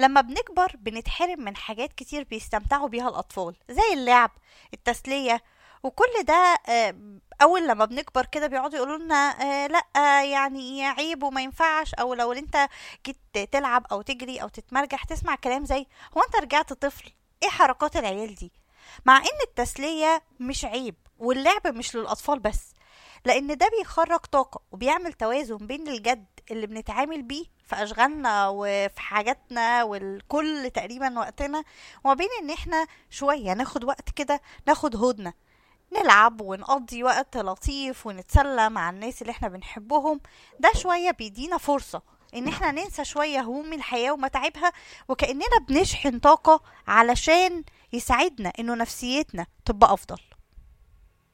لما بنكبر بنتحرم من حاجات كتير بيستمتعوا بيها الأطفال زي اللعب التسلية وكل ده آه، أول لما بنكبر كده بيقعدوا يقولوا لنا آه، لأ آه، يعني عيب وما ينفعش أو لو أنت جيت تلعب أو تجري أو تتمرجح تسمع كلام زي هو أنت رجعت طفل إيه حركات العيال دي مع إن التسلية مش عيب واللعب مش للأطفال بس لأن ده بيخرج طاقة وبيعمل توازن بين الجد اللي بنتعامل بيه في أشغالنا وفي حاجاتنا والكل تقريبا وقتنا وما بين إن إحنا شوية ناخد وقت كده ناخد هدنة نلعب ونقضي وقت لطيف ونتسلى مع الناس اللي احنا بنحبهم ده شوية بيدينا فرصة ان احنا ننسى شوية هموم الحياة ومتاعبها وكأننا بنشحن طاقة علشان يساعدنا انه نفسيتنا تبقى افضل